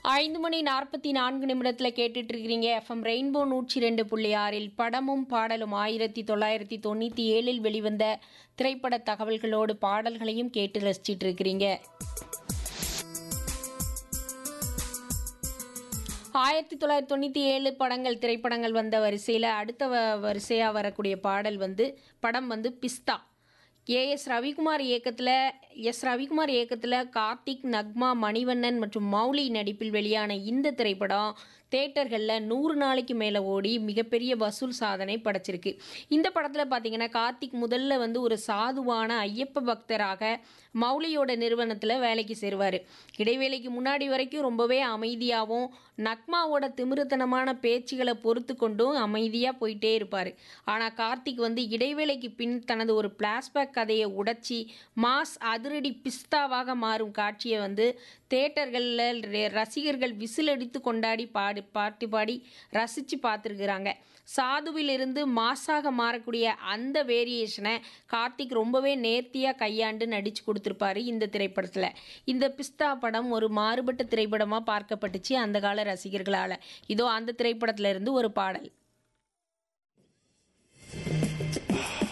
ஐந்து மணி நாற்பத்தி நான்கு நிமிடத்தில் கேட்டுட்டு இருக்கிறீங்க எஃப்எம் ரெயின்போ நூற்றி ரெண்டு புள்ளி ஆறில் படமும் பாடலும் ஆயிரத்தி தொள்ளாயிரத்தி தொண்ணூற்றி ஏழில் வெளிவந்த திரைப்பட தகவல்களோடு பாடல்களையும் கேட்டு ரசிச்சிட்டு இருக்கிறீங்க ஆயிரத்தி தொள்ளாயிரத்தி தொண்ணூற்றி ஏழு படங்கள் திரைப்படங்கள் வந்த வரிசையில் அடுத்த வ வரிசையாக வரக்கூடிய பாடல் வந்து படம் வந்து பிஸ்தா ஏ எஸ் ரவிக்குமார் இயக்கத்தில் எஸ் ரவிக்குமார் இயக்கத்தில் கார்த்திக் நக்மா மணிவண்ணன் மற்றும் மௌலி நடிப்பில் வெளியான இந்த திரைப்படம் தேட்டர்களில் நூறு நாளைக்கு மேலே ஓடி மிகப்பெரிய வசூல் சாதனை படைச்சிருக்கு இந்த படத்தில் பார்த்தீங்கன்னா கார்த்திக் முதல்ல வந்து ஒரு சாதுவான ஐயப்ப பக்தராக மௌலியோட நிறுவனத்தில் வேலைக்கு சேருவார் இடைவேளைக்கு முன்னாடி வரைக்கும் ரொம்பவே அமைதியாகவும் நக்மாவோட திமிருத்தனமான பேச்சுகளை பொறுத்து கொண்டும் அமைதியாக போயிட்டே இருப்பார் ஆனால் கார்த்திக் வந்து இடைவேளைக்கு பின் தனது ஒரு பிளாஷ்பேக் கதையை உடைச்சி மாஸ் அதிரடி பிஸ்தாவாக மாறும் காட்சியை வந்து தேட்டர்களில் ரசிகர்கள் விசிலடித்து கொண்டாடி பாடி பாட்டு பாடி ரசித்து பார்த்துருக்குறாங்க சாதுவிலிருந்து மாஸாக மாறக்கூடிய அந்த வேரியேஷனை கார்த்திக் ரொம்பவே நேர்த்தியாக கையாண்டு நடித்து கொடுத்துருப்பாரு இந்த திரைப்படத்தில் இந்த பிஸ்தா படம் ஒரு மாறுபட்ட திரைப்படமாக பார்க்கப்பட்டுச்சு அந்த கால ரசிகர்களால் இதோ அந்த திரைப்படத்துல இருந்து ஒரு பாடல்